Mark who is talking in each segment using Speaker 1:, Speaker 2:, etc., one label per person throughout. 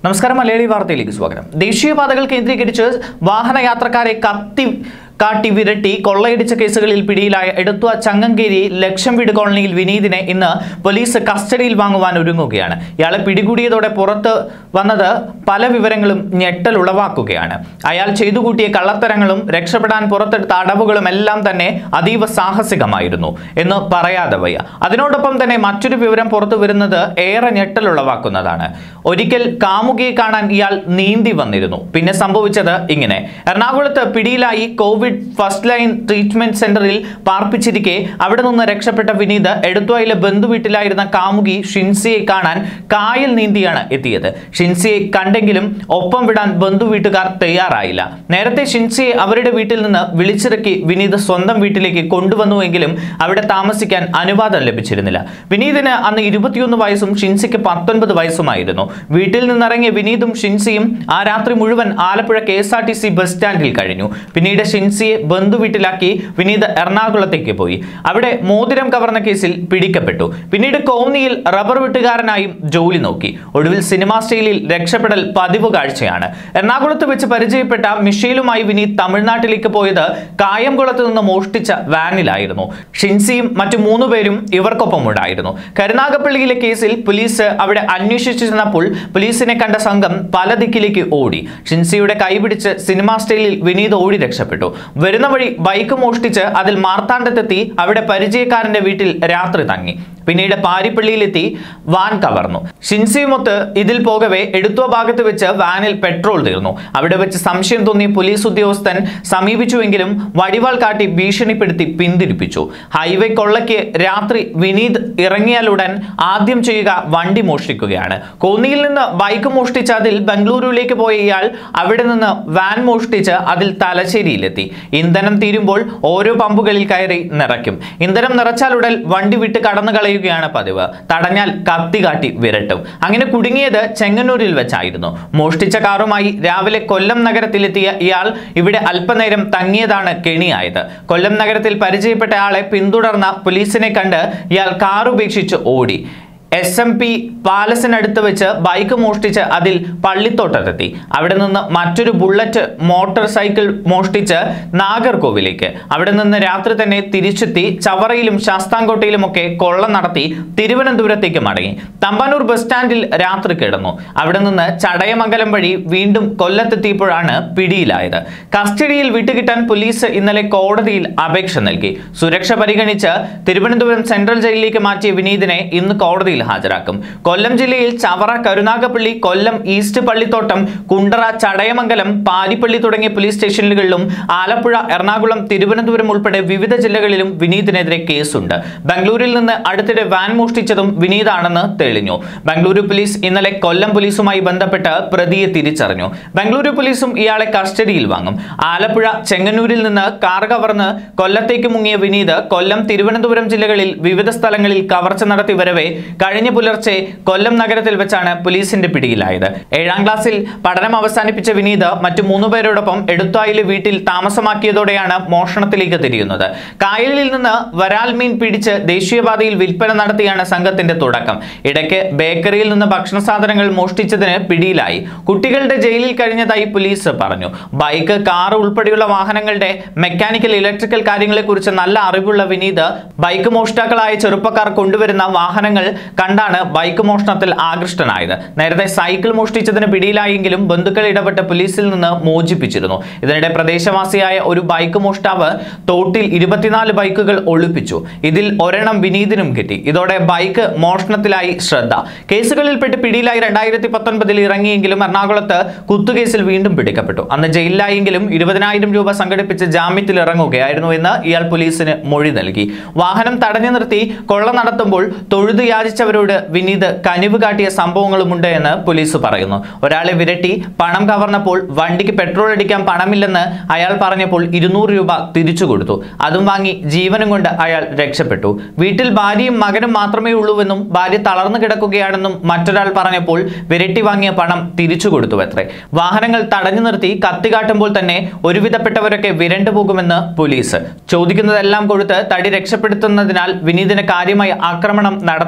Speaker 1: നമസ്കാരം മലയാളി വാർത്തയിലേക്ക് സ്വാഗതം ദേശീയപാതകൾ കേന്ദ്രീകരിച്ച് വാഹനയാത്രക്കാരെ കത്തി കാട്ടി വിരട്ടി കൊള്ളയടിച്ച കേസുകളിൽ പിടിയിലായ എടുത്തുവ ചങ്ങങ്കേരി ലക്ഷം വീട് കോളനിയിൽ വിനീതിനെ ഇന്ന് പോലീസ് കസ്റ്റഡിയിൽ വാങ്ങുവാൻ ഒരുങ്ങുകയാണ് ഇയാളെ പിടികൂടിയതോടെ പുറത്ത് വന്നത് പല വിവരങ്ങളും ഞെട്ടൽ ഉളവാക്കുകയാണ് അയാൾ ചെയ്തു കൂട്ടിയ കള്ളത്തരങ്ങളും രക്ഷപ്പെടാൻ പുറത്തെടുത്ത അടവുകളും എല്ലാം തന്നെ അതീവ സാഹസികമായിരുന്നു എന്ന് പറയാതെ വയ്യ അതിനോടൊപ്പം തന്നെ മറ്റൊരു വിവരം പുറത്തു വരുന്നത് ഏറെ ഞെട്ടൽ ഉളവാക്കുന്നതാണ് ഒരിക്കൽ കാമുകിയെ കാണാൻ ഇയാൾ നീന്തി വന്നിരുന്നു പിന്നെ സംഭവിച്ചത് ഇങ്ങനെ എറണാകുളത്ത് പിടിയിലായി കോവിഡ് ഫസ്റ്റ് ലൈൻ ട്രീറ്റ്മെന്റ് സെന്ററിൽ പാർപ്പിച്ചിരിക്കെ അവിടെ നിന്ന് രക്ഷപ്പെട്ട വിനീത് എടുത്തുവയിലെ ബന്ധുവീട്ടിലായിരുന്ന കാമുകി ഷിൻസിയെ കാണാൻ കായൽ നീന്തിയാണ് എത്തിയത് ഷിൻസിയെ കണ്ടെങ്കിലും ഒപ്പം വിടാൻ ബന്ധുവീട്ടുകാർ തയ്യാറായില്ല നേരത്തെ ഷിൻസിയെ അവരുടെ വീട്ടിൽ നിന്ന് വിളിച്ചിറക്കി വിനീത് സ്വന്തം വീട്ടിലേക്ക് കൊണ്ടുവന്നുവെങ്കിലും അവിടെ താമസിക്കാൻ അനുവാദം ലഭിച്ചിരുന്നില്ല വിനീതിന് അന്ന് ഇരുപത്തിയൊന്ന് വയസ്സും ഷിൻസിക്ക് പത്തൊൻപത് വയസ്സുമായിരുന്നു വീട്ടിൽ നിന്നിറങ്ങിയ വിനീതും ഷിൻസിയും ആ രാത്രി മുഴുവൻ Alappuzha K S R T C bus സ്റ്റാൻഡിൽ കഴിഞ്ഞു പിന്നീട് ഷിൻസിയെ ബന്ധുവീട്ടിലാക്കി വിനീത് എറണാകുളത്തേക്ക് പോയി അവിടെ മോതിരം കവർന്ന കേസിൽ പിടിക്കപ്പെട്ടു പിന്നീട് കോന്നിയിൽ റബ്ബർ വെട്ടുകാരനായും ജോലി നോക്കി ഒടുവിൽ സിനിമാ സ്റ്റൈലിൽ രക്ഷപ്പെടൽ പതിവ് കാഴ്ചയാണ് എറണാകുളത്ത് വെച്ച് പരിചയപ്പെട്ട മിഷേലുമായി വിനീത് തമിഴ്നാട്ടിലേക്ക് പോയത് കായംകുളത്ത് നിന്ന് മോഷ്ടിച്ച വാനിലായിരുന്നു ഷിൻസിയും മറ്റു മൂന്ന് പേരും ഇവർക്കൊപ്പം ഉണ്ടായിരുന്നു കരുനാഗപ്പള്ളിയിലെ കേസിൽ പോലീസ് അവിടെ അന്വേഷിച്ചു ചെന്നപ്പോൾ പോലീസിനെ കണ്ട സംഘം പല ദിക്കിലേക്ക് ഓടി ഷിൻസിയുടെ കൈപിടിച്ച് സിനിമാ സ്റ്റൈലിൽ വിനീത് ഓടി രക്ഷപ്പെട്ടു വരുന്ന വഴി ബൈക്ക് മോഷ്ടിച്ച് അതിൽ മാർത്താണ്ഡത്തെത്തി അവിടെ പരിചയക്കാരന്റെ വീട്ടിൽ രാത്രി തങ്ങി പിന്നീട് പാരിപ്പള്ളിയിലെത്തി വാൻ കവർന്നു ഷിൻസിയുമൊത്ത് ഇതിൽ പോകവെ എടുത്തുവ ഭാഗത്ത് വെച്ച് വാനിൽ പെട്രോൾ തീർന്നു അവിടെ വെച്ച് സംശയം തോന്നി പോലീസ് ഉദ്യോഗസ്ഥൻ സമീപിച്ചുവെങ്കിലും വടിവാൾ കാട്ടി ഭീഷണിപ്പെടുത്തി പിന്തിരിപ്പിച്ചു ഹൈവേ കൊള്ളയ്ക്ക് രാത്രി വിനീത് ഇറങ്ങിയാലുടൻ ആദ്യം ചെയ്യുക വണ്ടി മോഷ്ടിക്കുകയാണ് കോന്നിയിൽ നിന്ന് ബൈക്ക് മോഷ്ടിച്ച് അതിൽ ബംഗളൂരുവിലേക്ക് പോയ ഇയാൾ അവിടെ നിന്ന് വാൻ മോഷ്ടിച്ച് അതിൽ തലശ്ശേരിയിലെത്തി ഇന്ധനം തീരുമ്പോൾ ഓരോ പമ്പുകളിൽ കയറി നിറയ്ക്കും ഇന്ധനം നിറച്ചാലുടൻ വണ്ടി വിട്ട് കടന്നു കളയുകയാണ് പതിവ് തടഞ്ഞാൽ കത്തി കാട്ടി വിരട്ടും അങ്ങനെ കുടുങ്ങിയത് ചെങ്ങന്നൂരിൽ വെച്ചായിരുന്നു മോഷ്ടിച്ച കാറുമായി രാവിലെ കൊല്ലം നഗരത്തിലെത്തിയ ഇയാൾ ഇവിടെ അല്പനേരം തങ്ങിയതാണ് കെണിയായത് കൊല്ലം നഗരത്തിൽ പരിചയപ്പെട്ട ആളെ പിന്തുടർന്ന പോലീസിനെ കണ്ട് ഇയാൾ കാർ ഉപേക്ഷിച്ച് ഓടി എസ് എം പി പാലസിനടുത്ത് വെച്ച് ബൈക്ക് മോഷ്ടിച്ച് അതിൽ പള്ളിത്തോട്ടത്തെത്തി അവിടെ നിന്ന് മറ്റൊരു ബുള്ളറ്റ് മോട്ടോർ സൈക്കിൾ മോഷ്ടിച്ച് നാഗർകോവിലേക്ക് അവിടെ നിന്ന് രാത്രി തന്നെ തിരിച്ചെത്തി ചവറയിലും ശാസ്താംകോട്ടയിലുമൊക്കെ കൊള്ള നടത്തി തിരുവനന്തപുരത്തേക്ക് മടങ്ങി തമ്പാനൂർ ബസ് സ്റ്റാൻഡിൽ രാത്രി കിടന്നു അവിടെ നിന്ന് ചടയമംഗലം വഴി വീണ്ടും കൊല്ലത്തെത്തിയപ്പോഴാണ് പിടിയിലായത് കസ്റ്റഡിയിൽ വിട്ടുകിട്ടാൻ പോലീസ് ഇന്നലെ കോടതിയിൽ അപേക്ഷ നൽകി സുരക്ഷ പരിഗണിച്ച് തിരുവനന്തപുരം സെൻട്രൽ ജയിലിലേക്ക് മാറ്റിയ വിനീതിനെ ഇന്ന് കോടതിയിൽ ഹാജരാക്കും കൊല്ലം ജില്ലയിൽ ചവറ കരുനാഗപ്പള്ളി കൊല്ലം ഈസ്റ്റ് പള്ളിത്തോട്ടം കുണ്ടറ ചടയമംഗലം പാരിപ്പള്ളി തുടങ്ങിയ പോലീസ് സ്റ്റേഷനുകളിലും ആലപ്പുഴ എറണാകുളം തിരുവനന്തപുരം ഉൾപ്പെടെ വിവിധ ജില്ലകളിലും വിനീതിനെതിരെ കേസുണ്ട് ബംഗളൂരിൽ നിന്ന് അടുത്തിടെ വാൻ മോഷ്ടിച്ചതും വിനീതാണെന്ന് തെളിഞ്ഞു ബംഗളൂരു പോലീസ് ഇന്നലെ കൊല്ലം പോലീസുമായി ബന്ധപ്പെട്ട് പ്രതിയെ തിരിച്ചറിഞ്ഞു ബംഗളൂരു പോലീസും ഇയാളെ കസ്റ്റഡിയിൽ വാങ്ങും ആലപ്പുഴ ചെങ്ങന്നൂരിൽ നിന്ന് കാർ കവർന്ന് കൊല്ലത്തേക്ക് മുങ്ങിയ വിനീത് കൊല്ലം തിരുവനന്തപുരം ജില്ലകളിൽ വിവിധ സ്ഥലങ്ങളിൽ കവർച്ച നടത്തി വരവെ കഴിഞ്ഞ പുലർച്ചെ കൊല്ലം നഗരത്തിൽ വെച്ചാണ് പോലീസിന്റെ പിടിയിലായത് ഏഴാം ക്ലാസ്സിൽ പഠനം അവസാനിപ്പിച്ച വിനീത് മറ്റു മൂന്നുപേരോടൊപ്പം എടുത്തായിലെ വീട്ടിൽ താമസമാക്കിയതോടെയാണ് മോഷണത്തിലേക്ക് തിരിയുന്നത് കായലിൽ നിന്ന് വരാൽ മീൻ പിടിച്ച് ദേശീയപാതയിൽ വിൽപ്പന നടത്തിയാണ് സംഘത്തിന്റെ തുടക്കം ഇടയ്ക്ക് ബേക്കറിയിൽ നിന്ന് ഭക്ഷണ സാധനങ്ങൾ മോഷ്ടിച്ചതിന് പിടിയിലായി കുട്ടികളുടെ ജയിലിൽ കഴിഞ്ഞതായി പോലീസ് പറഞ്ഞു ബൈക്ക് കാർ ഉൾപ്പെടെയുള്ള വാഹനങ്ങളുടെ മെക്കാനിക്കൽ ഇലക്ട്രിക്കൽ കാര്യങ്ങളെക്കുറിച്ച് നല്ല അറിവുള്ള വിനീത് ബൈക്ക് മോഷ്ടാക്കളായ ചെറുപ്പക്കാർ കൊണ്ടുവരുന്ന വാഹനങ്ങൾ കണ്ടാണ് ബൈക്ക് മോഷണത്തിൽ ആകൃഷ്ടനായത് നേരത്തെ സൈക്കിൾ മോഷ്ടിച്ചതിന് പിടിയിലായെങ്കിലും ബന്ധുക്കൾ ഇടപെട്ട് പോലീസിൽ നിന്ന് മോചിപ്പിച്ചിരുന്നു ഇതിനിടെ പ്രദേശവാസിയായ ഒരു ബൈക്ക് മോഷ്ടാവ് തോട്ടിൽ ഇരുപത്തിനാല് ബൈക്കുകൾ ഒളിപ്പിച്ചു ഇതിൽ ഒരെണ്ണം വിനീതിനും കിട്ടി ഇതോടെ ബൈക്ക് മോഷണത്തിലായി ശ്രദ്ധ കേസുകളിൽപ്പെട്ട് പിടിയിലായി രണ്ടായിരത്തി പത്തൊൻപതിൽ ഇറങ്ങിയെങ്കിലും എറണാകുളത്ത് കുത്തുകേസിൽ വീണ്ടും പിടിക്കപ്പെട്ടു അന്ന് ജയിലിലായെങ്കിലും ഇരുപതിനായിരം രൂപ സംഘടിപ്പിച്ച് ജാമ്യത്തിൽ ഇറങ്ങുകയായിരുന്നു എന്ന് ഇയാൾ പോലീസിന് മൊഴി നൽകി വാഹനം തടഞ്ഞു നിർത്തി കൊള്ള നടത്തുമ്പോൾ തൊഴുതു യാചിച്ചവരോട് വിനീത് കനിവ് കാട്ടിയ സംഭവങ്ങളുമുണ്ട് എന്ന് പോലീസ് പറയുന്നു ഒരാളെ വിരട്ടി പണം കവർന്നപ്പോൾ വണ്ടിക്ക് പെട്രോൾ അടിക്കാൻ പണമില്ലെന്ന് അയാൾ പറഞ്ഞപ്പോൾ ഇരുന്നൂറ് രൂപ തിരിച്ചു കൊടുത്തു അതും വാങ്ങി ജീവനും കൊണ്ട് അയാൾ രക്ഷപ്പെട്ടു വീട്ടിൽ ഭാര്യയും മകനും മാത്രമേ ഉള്ളൂവെന്നും ഭാര്യ തളർന്നു കിടക്കുകയാണെന്നും മറ്റൊരാൾ പറഞ്ഞപ്പോൾ വിരട്ടി വാങ്ങിയ പണം തിരിച്ചു കൊടുത്തു അത്രേ വാഹനങ്ങൾ തടഞ്ഞു നിർത്തി കത്തി കാട്ടുമ്പോൾ തന്നെ ഒരുവിധപ്പെട്ടവരൊക്കെ വിരണ്ടു പോകുമെന്ന് പോലീസ് ചോദിക്കുന്നതെല്ലാം കൊടുത്ത് തടി രക്ഷപ്പെടുത്തുന്നതിനാൽ വിനീതിന് കാര്യമായ ആക്രമണം നടത്തേണ്ടി വന്നിട്ടുണ്ട്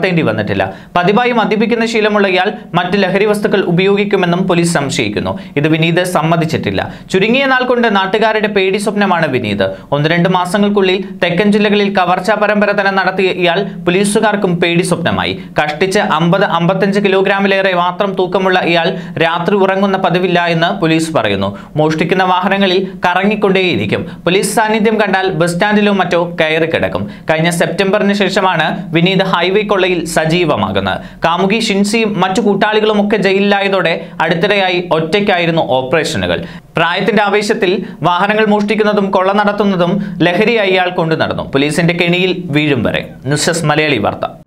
Speaker 1: പറ്റില്ല പതിവായി മദ്യപിക്കുന്ന ശീലമുള്ള ഇയാൾ മറ്റ് ലഹരി വസ്തുക്കൾ ഉപയോഗിക്കുമെന്നും പോലീസ് സംശയിക്കുന്നു ഇത് വിനീത് സമ്മതിച്ചിട്ടില്ല ചുരുങ്ങിയ നാൾ കൊണ്ട് നാട്ടുകാരുടെ പേടി സ്വപ്നമാണ് വിനീത് ഒന്ന് രണ്ട് മാസങ്ങൾക്കുള്ളിൽ തെക്കൻ ജില്ലകളിൽ കവർച്ചാ പരമ്പര തന്നെ നടത്തിയ ഇയാൾ പോലീസുകാർക്കും പേടി സ്വപ്നമായി കഷ്ടിച്ച് അമ്പത് അമ്പത്തഞ്ച് കിലോഗ്രാമിലേറെ മാത്രം തൂക്കമുള്ള ഇയാൾ രാത്രി ഉറങ്ങുന്ന പതിവില്ല എന്ന് പോലീസ് പറയുന്നു മോഷ്ടിക്കുന്ന വാഹനങ്ങളിൽ കറങ്ങിക്കൊണ്ടേയിരിക്കും പോലീസ് സാന്നിധ്യം കണ്ടാൽ ബസ് സ്റ്റാൻഡിലോ മറ്റോ കയറി കിടക്കും കഴിഞ്ഞ സെപ്റ്റംബറിന് ശേഷമാണ് വിനീത് ഹൈവേ കൊള്ളയിൽ സജീവമാകുന്നത് കാമുകി ഷിൻസിയും മറ്റു കൂട്ടാളികളും ഒക്കെ ജയിലിലായതോടെ അടുത്തിടെയായി ഒറ്റയ്ക്കായിരുന്നു ഓപ്പറേഷനുകൾ പ്രായത്തിന്റെ ആവേശത്തിൽ വാഹനങ്ങൾ മോഷ്ടിക്കുന്നതും കൊള്ള നടത്തുന്നതും ലഹരിയായി ഇയാൾ കൊണ്ടു നടന്നു പോലീസിന്റെ കെണിയിൽ വീഴും വരെ ന്യൂസ് ഡെസ്ക് മലയാളി വാർത്ത